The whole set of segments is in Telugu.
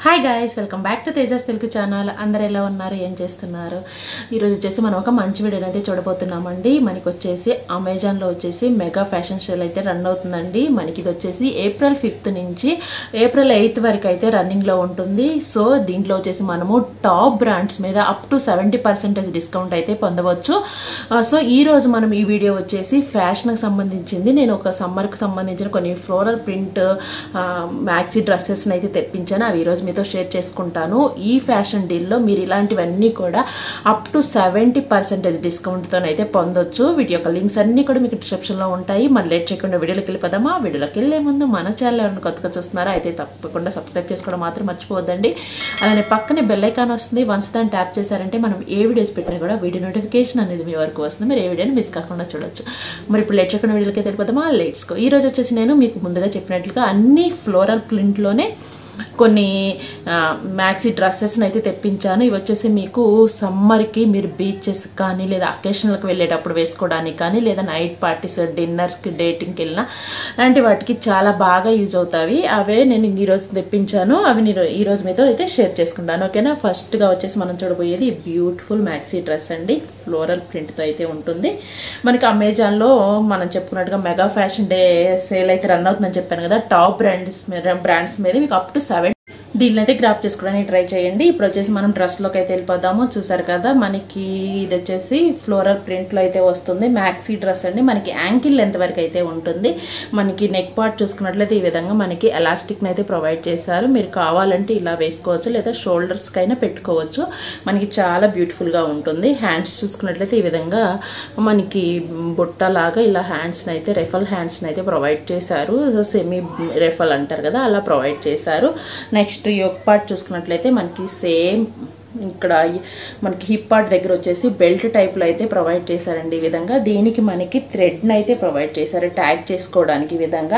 hi guys welcome back to Tejas Telugu channel అందరు ఎలా ఉన్నారు ఏం చేస్తున్నారు ఈరోజు వచ్చేసి మనం ఒక మంచి వీడియోని అయితే చూడబోతున్నామండి మనకి వచ్చేసి అమెజాన్లో వచ్చేసి మెగా ఫ్యాషన్ సేల్ అయితే రన్ అవుతుందండి మనకి ఇది వచ్చేసి ఏప్రిల్ ఫిఫ్త్ నుంచి ఏప్రిల్ ఎయిత్ వరకు అయితే రన్నింగ్లో ఉంటుంది సో దీంట్లో వచ్చేసి మనము టాప్ బ్రాండ్స్ మీద up to seventy percentage discount అయితే పొందవచ్చు ఆ, సో ఈ రోజు మనం ఈ వీడియో వచ్చేసి ఫ్యాషన్కి సంబంధించింది నేను ఒక సమ్మర్కి సంబంధించిన కొన్ని ఫ్లోరల్ ప్రింట్ మ్యాక్సీ డ్రెస్సెస్ని అయితే తెప్పించాను అవి ఈరోజు మీతో షేర్ చేసుకుంటాను ఈ ఫ్యాషన్ డీల్లో మీరు ఇలాంటివన్నీ కూడా అప్ టు సెవెంటీ పర్సెంటేజ్ డిస్కౌంట్తో అయితే పొందొచ్చు వీటి యొక్క లింక్స్ అన్నీ కూడా మీకు డిస్క్రిప్షన్లో ఉంటాయి మరి లేట్ చేయకుండా వీడియోలోకి వెళ్ళిపోదామా వీడియోలోకి వెళ్ళే ముందు మన ఛానల్ ఎవరైనా కొత్తగా చూస్తున్నారా అయితే తప్పకుండా సబ్స్క్రైబ్ చేసుకోవడం మాత్రం మర్చిపోవద్దండి అలానే పక్కనే బెల్ ఐకాన్ వస్తుంది వన్స్ దాన్ని ట్యాప్ చేశారంటే మనం ఏ వీడియోస్ పెట్టినా కూడా వీడియో నోటిఫికేషన్ అనేది మీ వరకు వస్తుంది మీరు ఏ వీడియోని మిస్ కాకుండా చూడొచ్చు మరి ఇప్పుడు లేట్ చేయకుండా వీడియోకి వెళ్ళిపోదామా లెట్స్ గో ఈ రోజు వచ్చేసి నేను మీకు ముందుగా చెప్పినట్లుగా అన్ని ఫ్లోరల్ ప్రింట్లోనే కొన్ని మ్యాక్సీ డ్రెస్సెస్ని అయితే తెప్పించాను ఇవి వచ్చేసి మీకు సమ్మర్కి మీరు బీచెస్ కానీ లేదా అకేషనల్కి వెళ్ళేటప్పుడు వేసుకోవడానికి కానీ లేదా నైట్ పార్టీస్ డిన్నర్స్కి డేటింగ్కి వెళ్ళినా లాంటి వాటికి చాలా బాగా యూజ్ అవుతాయి అవే నేను ఈరోజు తెప్పించాను అవి నేను ఈరోజు మీతో అయితే షేర్ చేసుకుంటాను ఓకేనా ఫస్ట్గా వచ్చేసి మనం చూడబోయేది బ్యూటిఫుల్ మ్యాక్సీ డ్రెస్ అండి ఫ్లోరల్ ప్రింట్తో అయితే ఉంటుంది మనకి అమెజాన్లో మనం చెప్పుకున్నట్టుగా మెగా ఫ్యాషన్ డే సేల్ అయితే రన్ అవుతుందని చెప్పాను కదా టాప్ బ్రాండ్స్ మీద బ్రాండ్స్ మీద మీకు అప్ టు సెవెన్ దీన్ని అయితే గ్రాప్ చేసుకోవడానికి ట్రై చేయండి ఇప్పుడు వచ్చేసి మనం డ్రెస్లోకి అయితే వెళ్ళిపోదాము చూసారు కదా మనకి ఇది వచ్చేసి ఫ్లోరల్ ప్రింట్లో అయితే వస్తుంది మ్యాక్సీ డ్రెస్ అండి మనకి యాంకిల్ లెంత్ వరకు అయితే ఉంటుంది మనకి నెక్ పార్ట్ చూసుకున్నట్లయితే ఈ విధంగా మనకి ఎలాస్టిక్ని అయితే ప్రొవైడ్ చేశారు మీరు కావాలంటే ఇలా వేసుకోవచ్చు లేదా షోల్డర్స్కి అయినా పెట్టుకోవచ్చు మనకి చాలా బ్యూటిఫుల్గా ఉంటుంది హ్యాండ్స్ చూసుకున్నట్లయితే ఈ విధంగా మనకి బుట్టలాగా ఇలా హ్యాండ్స్ని అయితే రెఫల్ హ్యాండ్స్ని అయితే ప్రొవైడ్ చేశారు సెమీ రెఫల్ అంటారు కదా అలా ప్రొవైడ్ చేశారు నెక్స్ట్ యోక్ పార్ట్ చూసుకున్నట్లయితే మనకి సేమ్ ఇక్కడ మనకి హిప్ పార్ట్ దగ్గర వచ్చేసి బెల్ట్ టైప్లో అయితే ప్రొవైడ్ చేశారండి ఈ విధంగా దీనికి మనకి థ్రెడ్ని అయితే ప్రొవైడ్ చేశారు ట్యాగ్ చేసుకోవడానికి ఈ విధంగా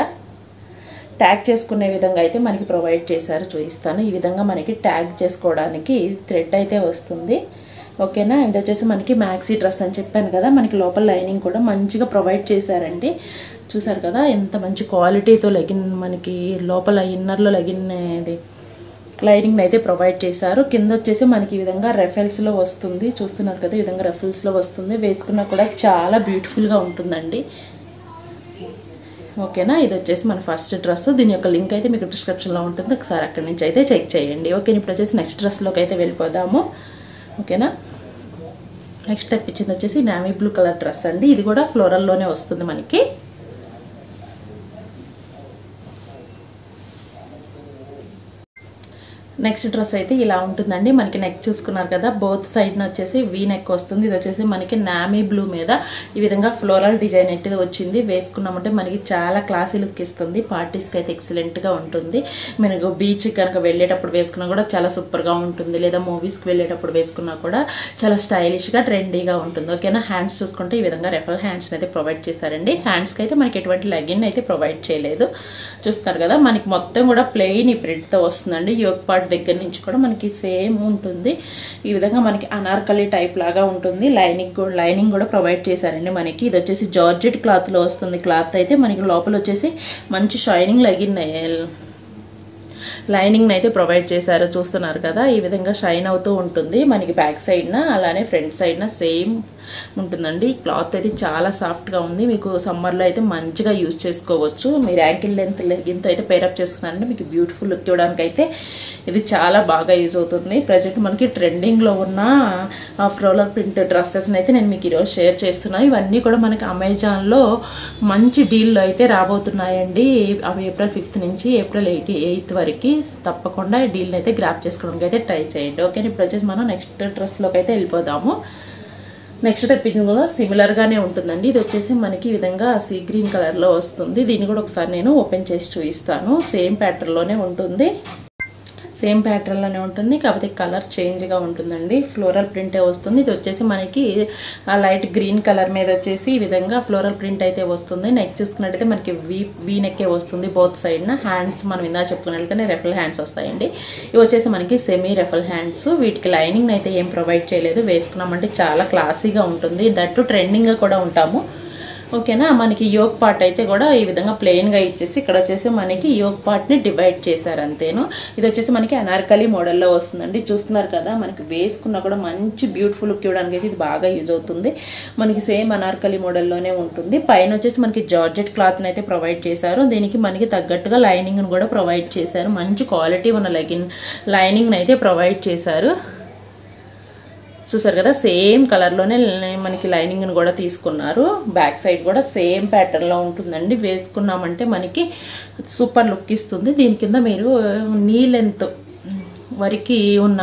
ట్యాగ్ చేసుకునే విధంగా అయితే మనకి ప్రొవైడ్ చేశారు చూపిస్తాను ఈ విధంగా మనకి ట్యాగ్ చేసుకోవడానికి థ్రెడ్ అయితే వస్తుంది ఓకేనా ఇది వచ్చేసి మనకి మ్యాక్సీ డ్రెస్ అని చెప్పాను కదా మనకి లోపల లైనింగ్ కూడా మంచిగా ప్రొవైడ్ చేశారండి చూసారు కదా ఎంత మంచి క్వాలిటీతో లెగిన్ మనకి లోపల ఇన్నర్లో లెగిన్ ఇది లైనింగ్ అయితే ప్రొవైడ్ చేశారు కింద వచ్చేసి మనకి ఈ విధంగా రెఫెల్స్లో వస్తుంది చూస్తున్నారు కదా ఈ విధంగా రెఫెల్స్లో వస్తుంది వేసుకున్నా కూడా చాలా బ్యూటిఫుల్గా ఉంటుందండి ఓకేనా ఇది వచ్చేసి మన ఫస్ట్ డ్రెస్ దీని యొక్క లింక్ అయితే మీకు డిస్క్రిప్షన్లో ఉంటుంది ఒకసారి అక్కడి నుంచి అయితే చెక్ చేయండి ఓకే ఇప్పుడు వచ్చేసి నెక్స్ట్ డ్రెస్లోకి అయితే వెళ్ళిపోదాము ఓకేనా నెక్స్ట్ తెప్పించింది వచ్చేసి నావీ బ్లూ కలర్ డ్రెస్ అండి ఇది కూడా ఫ్లోరల్లోనే వస్తుంది మనకి నెక్స్ట్ డ్రెస్ అయితే ఇలా ఉంటుందండి మనకి నెక్ చూసుకున్నారు కదా బోత్ సైడ్న వచ్చేసి వీ నెక్ వస్తుంది ఇది వచ్చేసి మనకి నామీ బ్లూ మీద ఈ విధంగా ఫ్లోరల్ డిజైన్ అయితే వచ్చింది వేసుకున్నామంటే మనకి చాలా క్లాసీ లుక్ ఇస్తుంది పార్టీస్కి అయితే ఎక్సలెంట్గా ఉంటుంది మనకు బీచ్ కనుక వెళ్ళేటప్పుడు వేసుకున్నా కూడా చాలా సూపర్గా ఉంటుంది లేదా మూవీస్కి వెళ్ళేటప్పుడు వేసుకున్నా కూడా చాలా స్టైలిష్గా ట్రెండీగా ఉంటుంది ఓకేనా హ్యాండ్స్ చూసుకుంటే ఈ విధంగా రెఫల్ హ్యాండ్స్ని అయితే ప్రొవైడ్ చేశారండి హ్యాండ్స్కి అయితే మనకి ఎటువంటి లెగిన్ అయితే ప్రొవైడ్ చేయలేదు చూస్తున్నారు కదా మనకి మొత్తం కూడా ప్లెయిన్ ఈ ప్రింట్తో వస్తుందండి యోగ్ పార్ట్ దగ్గర నుంచి కూడా మనకి సేమ్ ఉంటుంది ఈ విధంగా మనకి అనార్కలి టైప్ లాగా ఉంటుంది లైనింగ్ కూడా లైనింగ్ కూడా ప్రొవైడ్ చేశారండి మనకి ఇది వచ్చేసి జార్జెట్ క్లాత్లో వస్తుంది క్లాత్ అయితే మనకి లోపల వచ్చేసి మంచి షైనింగ్ లగిన్ లైనింగ్ అయితే ప్రొవైడ్ చేశారు చూస్తున్నారు కదా ఈ విధంగా షైన్ అవుతూ ఉంటుంది మనకి బ్యాక్ సైడ్న అలానే ఫ్రంట్ సైడ్న సేమ్ ఉంటుందండి క్లాత్ అయితే చాలా సాఫ్ట్గా ఉంది మీకు సమ్మర్లో అయితే మంచిగా యూజ్ చేసుకోవచ్చు మీరు యాంకిల్ లెంత్ లెగ్గింతో అయితే పేరప్ చేసుకున్నారంటే మీకు బ్యూటిఫుల్ లుక్ ఇవ్వడానికి అయితే ఇది చాలా బాగా యూజ్ అవుతుంది ప్రజెంట్ మనకి ట్రెండింగ్లో ఉన్న ఫ్రోలర్ ప్రింట్ డ్రెస్సెస్ని అయితే నేను మీకు ఈరోజు షేర్ చేస్తున్నాను ఇవన్నీ కూడా మనకి అమెజాన్లో మంచి డీల్లో అయితే రాబోతున్నాయండి అవి ఏప్రిల్ ఫిఫ్త్ నుంచి ఏప్రిల్ ఎయిట్ ఎయిత్ వరకు తప్పకుండా డీల్ని అయితే గ్రాప్ చేసుకోవడానికి అయితే ట్రై చేయండి ఓకే ఇప్పుడు వచ్చేసి మనం నెక్స్ట్ డ్రెస్లోకి అయితే వెళ్ళిపోదాము నెక్స్ట్ తెప్పించింది కూడా సిమిలర్గానే ఉంటుందండి ఇది వచ్చేసి మనకి ఈ విధంగా సీ గ్రీన్ కలర్లో వస్తుంది దీన్ని కూడా ఒకసారి నేను ఓపెన్ చేసి చూపిస్తాను సేమ్ ప్యాటర్న్లోనే ఉంటుంది సేమ్ ప్యాటర్న్లోనే ఉంటుంది కాకపోతే కలర్ చేంజ్గా ఉంటుందండి ఫ్లోరల్ ప్రింటే వస్తుంది ఇది వచ్చేసి మనకి ఆ లైట్ గ్రీన్ కలర్ మీద వచ్చేసి ఈ విధంగా ఫ్లోరల్ ప్రింట్ అయితే వస్తుంది నెక్ చూసుకున్నట్టయితే మనకి వీ వీ నెక్కే వస్తుంది బోత్ సైడ్న హ్యాండ్స్ మనం ఇందా చెప్పుకున్నట్లయితే రెఫల్ హ్యాండ్స్ వస్తాయండి ఇవి వచ్చేసి మనకి సెమీ రెఫల్ హ్యాండ్స్ వీటికి లైనింగ్ అయితే ఏం ప్రొవైడ్ చేయలేదు వేసుకున్నామంటే చాలా క్లాసీగా ఉంటుంది దట్టు ట్రెండింగ్గా కూడా ఉంటాము ఓకేనా మనకి యోగ్ పార్ట్ అయితే కూడా ఈ విధంగా ప్లెయిన్గా ఇచ్చేసి ఇక్కడ వచ్చేసి మనకి యోగ్ పార్ట్ని డివైడ్ చేశారు అంతేను ఇది వచ్చేసి మనకి అనార్కలి మోడల్లో వస్తుందండి చూస్తున్నారు కదా మనకి వేసుకున్నా కూడా మంచి బ్యూటిఫుల్ లుక్ ఇవ్వడానికి అయితే ఇది బాగా యూజ్ అవుతుంది మనకి సేమ్ అనార్కలి మోడల్లోనే ఉంటుంది పైన వచ్చేసి మనకి జార్జెట్ క్లాత్ని అయితే ప్రొవైడ్ చేశారు దీనికి మనకి తగ్గట్టుగా లైనింగ్ను కూడా ప్రొవైడ్ చేశారు మంచి క్వాలిటీ ఉన్న లెగిన్ లైనింగ్ని అయితే ప్రొవైడ్ చేశారు చూసారు కదా సేమ్ కలర్లోనే మనకి లైనింగ్ని కూడా తీసుకున్నారు బ్యాక్ సైడ్ కూడా సేమ్ ప్యాటర్న్లో ఉంటుందండి వేసుకున్నామంటే మనకి సూపర్ లుక్ ఇస్తుంది దీని కింద మీరు నీ లెంత్ వరకు ఉన్న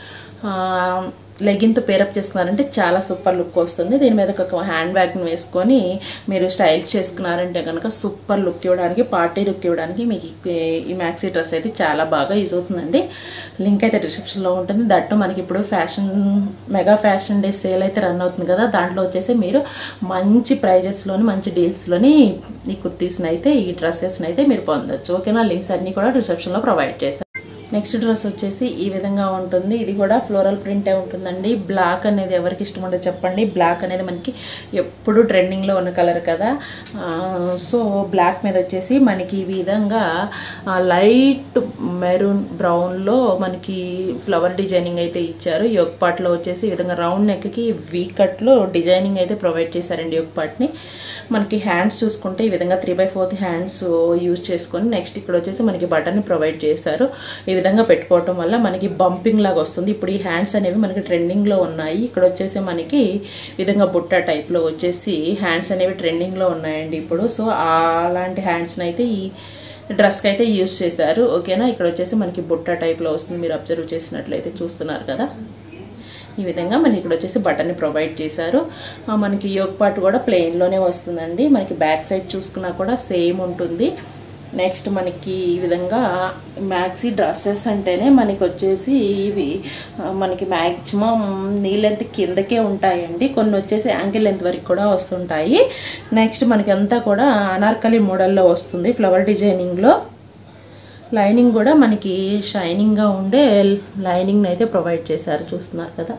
లెగిన్తో పేరప్ చేసుకున్నారంటే చాలా సూపర్ లుక్ వస్తుంది దీని మీద ఒక హ్యాండ్ బ్యాగ్ని వేసుకొని మీరు స్టైల్ చేసుకున్నారంటే కనుక సూపర్ లుక్ ఇవ్వడానికి పార్టీ లుక్ ఇవ్వడానికి మీకు ఈ- ఈ మ్యాక్సీ డ్రెస్ అయితే చాలా బాగా యూజ్ అవుతుందండి లింక్ అయితే డిస్క్రిప్షన్లో ఉంటుంది దట్టు మనకి ఇప్పుడు fashion mega fashion day sale అయితే రన్ అవుతుంది కదా దాంట్లో వచ్చేసి మీరు మంచి ప్రైజెస్లోని మంచి డీల్స్లోని ఈ కుర్తీస్ని అయితే ఈ డ్రెస్సెస్ని అయితే మీరు పొందొచ్చు ఓకేనా లింక్స్ అన్నీ కూడా డిస్క్రిప్షన్లో ప్రొవైడ్ చేస్తాను నెక్స్ట్ డ్రెస్ వచ్చేసి ఈ విధంగా ఉంటుంది ఇది కూడా ఫ్లోరల్ ప్రింటే ఉంటుందండి బ్లాక్ అనేది ఎవరికి ఇష్టం ఉండదు చెప్పండి బ్లాక్ అనేది మనకి ఎప్పుడు ట్రెండింగ్లో ఉన్న కలర్ కదా ఆ, సో బ్లాక్ మీద వచ్చేసి మనకి ఈ విధంగా ఆ, లైట్ మెరూన్ బ్రౌన్లో మనకి ఫ్లవర్ డిజైనింగ్ అయితే ఇచ్చారు యోగ్ పార్ట్లో వచ్చేసి ఈ విధంగా రౌండ్ నెక్కి వీ కట్లో డిజైనింగ్ అయితే ప్రొవైడ్ చేశారండి యోగ్ పార్ట్ని మనకి హ్యాండ్స్ చూసుకుంటే ఈ విధంగా three by fourth hands use చేసుకొని నెక్స్ట్ ఇక్కడ వచ్చేసి మనకి బటన్ ప్రొవైడ్ చేశారు ఈ విధంగా పెట్టుకోవటం వల్ల మనకి బంపింగ్ లాగా వస్తుంది ఇప్పుడు ఈ హ్యాండ్స్ అనేవి మనకి ట్రెండింగ్లో ఉన్నాయి ఇక్కడ వచ్చేసి మనకి ఈ విధంగా బుట్ట టైప్లో వచ్చేసి హ్యాండ్స్ అనేవి ట్రెండింగ్లో ఉన్నాయండి ఇప్పుడు సో అలాంటి హ్యాండ్స్ని అయితే ఈ డ్రెస్కి అయితే యూజ్ చేశారు ఓకేనా ఇక్కడ వచ్చేసి మనకి బుట్ట టైప్లో వస్తుంది మీరు అబ్జర్వ్ చేసినట్లయితే చూస్తున్నారు కదా ఈ విధంగా మనకి ఇక్కడ వచ్చేసి బటన్ని ప్రొవైడ్ చేశారు ఆ, మనకి యోగ్ పార్ట్ కూడా ప్లెయిన్లోనే వస్తుందండి మనకి బ్యాక్ సైడ్ చూసుకున్నా కూడా సేమ్ ఉంటుంది నెక్స్ట్ మనకి ఈ విధంగా మ్యాక్సీ డ్రెస్సెస్ అంటేనే మనకి వచ్చేసి ఇవి ఆ, మనకి మ్యాక్సిమం నీ లెంత్ కిందకే ఉంటాయండి కొన్ని వచ్చేసి యాంకిల్ లెంత్ వరకు కూడా వస్తుంటాయి నెక్స్ట్ మనకి అంతా కూడా అనార్కలి మోడల్లో వస్తుంది ఫ్లవర్ డిజైనింగ్లో లైనింగ్ కూడా మనకి షైనింగ్గా ఉండే లైనింగ్ అయితే ప్రొవైడ్ చేశారు చూస్తున్నారు కదా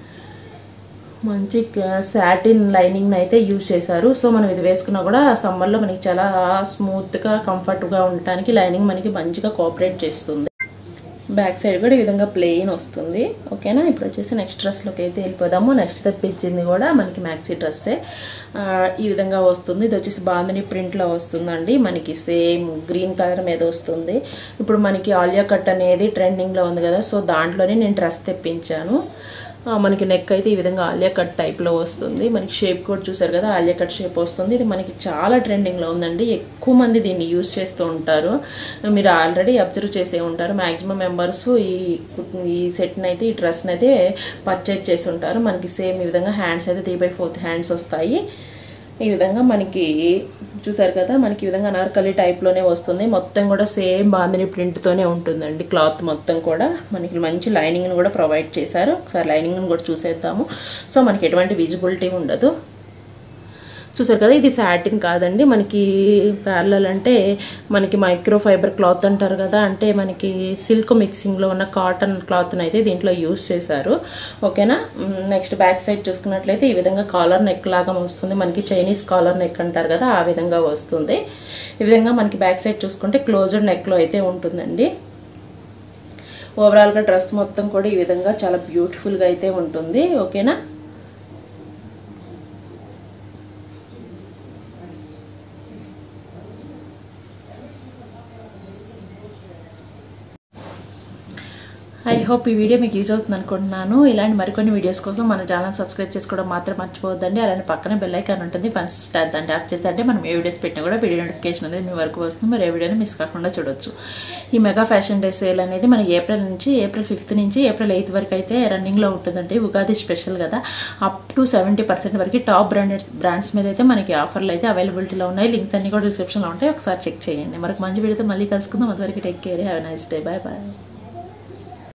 మంచి సాటిన్ లైనింగ్ అయితే యూజ్ చేశారు సో మనం ఇది వేసుకున్నా కూడా సమ్మర్లో మనకి చాలా స్మూత్గా కంఫర్ట్గా ఉండటానికి లైనింగ్ మనకి మంచిగా కోఆపరేట్ చేస్తుంది బ్యాక్ సైడ్ కూడా ఈ విధంగా ప్లెయిన్ వస్తుంది ఓకేనా ఇప్పుడు వచ్చేసి నెక్స్ట్ డ్రెస్లోకి అయితే వెళ్ళిపోదాము నెక్స్ట్ తెప్పించింది కూడా మనకి మ్యాక్సీ డ్రెస్సే ఆ, ఈ విధంగా వస్తుంది ఇది వచ్చేసి బాందని ప్రింట్లో వస్తుందండి మనకి సేమ్ గ్రీన్ కలర్ మీద వస్తుంది ఇప్పుడు మనకి ఆలియా కట్ అనేది ట్రెండింగ్లో ఉంది కదా సో దాంట్లోనే నేను డ్రెస్ తెప్పించాను ఆ, మనకి నెక్ అయితే ఈ విధంగా ఆలియా కట్ టైప్లో వస్తుంది మనకి షేప్ కూడా చూసారు కదా ఆలియా కట్ షేప్ వస్తుంది ఇది మనకి చాలా ట్రెండింగ్లో ఉందండి ఎక్కువ మంది దీన్ని యూజ్ చేస్తూ ఉంటారు మీరు ఆల్రెడీ అబ్జర్వ్ చేసే ఉంటారు మ్యాక్సిమం మెంబర్స్ ఈ ఈ సెట్ని అయితే ఈ డ్రెస్ని అయితే పర్చేజ్ చేసి ఉంటారు మనకి సేమ్ ఈ విధంగా హ్యాండ్స్ అయితే త్రీ బై ఫోర్త్ హ్యాండ్స్ వస్తాయి ఈ విధంగా మనకి చూసారు కదా మనకి ఈ విధంగా అనార్కలి టైప్లోనే వస్తుంది మొత్తం కూడా సేమ్ బాందిని ప్రింట్తోనే ఉంటుందండి క్లాత్ మొత్తం కూడా మనకి మంచి లైనింగ్ని కూడా ప్రొవైడ్ చేశారు ఒకసారి లైనింగ్ని కూడా చూసేద్దాము సో మనకి ఎటువంటి విజిబిలిటీ ఉండదు చూసారు కదా ఇది సాటిన్ కాదండి మనకి ప్యారలల్ అంటే మనకి మైక్రో ఫైబర్ క్లాత్ అంటారు కదా అంటే మనకి సిల్క్ మిక్సింగ్లో ఉన్న కాటన్ క్లాత్ని అయితే దీంట్లో యూస్ చేశారు ఓకేనా నెక్స్ట్ బ్యాక్ సైడ్ చూసుకున్నట్లయితే ఈ విధంగా కాలర్ నెక్ లాగా వస్తుంది మనకి చైనీస్ కాలర్ నెక్ అంటారు కదా ఆ విధంగా వస్తుంది ఈ విధంగా మనకి బ్యాక్ సైడ్ చూసుకుంటే క్లోజ్డ్ నెక్లో అయితే ఉంటుందండి ఓవరాల్గా డ్రెస్ మొత్తం కూడా ఈ విధంగా చాలా బ్యూటిఫుల్గా అయితే ఉంటుంది ఓకేనా ఐ హోప్ ఈ వీడియో మీకు యూజ్ అవుతుంది అనుకుంటున్నాను ఇలాంటి మరికొన్ని వీడియోస్ కోసం మన ఛానల్ సబ్స్క్రైబ్ చేసుకోవడం మాత్రం మర్చిపోవద్దండి అలానే పక్కన బెల్ ఐకాన్ ఉంటుంది ఫస్ట్ దాన్ని ట్యాప్ చేస్తే మనం ఏ వీడియోస్ పెట్టినా కూడా వీడియో నోటిఫికేషన్ అనేది మీ వరకు వస్తుంది మీరు ఏ వీడియోని మిస్ కాకుండా చూడొచ్చు ఈ మెగా ఫ్యాషన్ డే సేల్ అనేది మనకి ఏప్రిల్ నుంచి ఏప్రిల్ ఫిఫ్త్ నుంచి ఏప్రిల్ ఎయిత్ వరకు అయితే రన్నింగ్లో ఉంటుందండి ఉగాది స్పెషల్ కదా అప్ టు సెవెంటీ పర్సెంట్ వరకు టాప్ బ్రాండెడ్ బ్రాండ్స్ మీద అయితే మనకి ఆఫర్లు అయితే అవైలబిలిటీలో ఉన్నాయి లింక్స్ అన్ని కూడా డిస్క్రిప్షన్లో ఉంటాయి ఒకసారి చెక్ చేయండి మనకు మంచి వీడియోతో మళ్ళీ కలుసుకుందాం అంతవరకు take care have nice day bye bye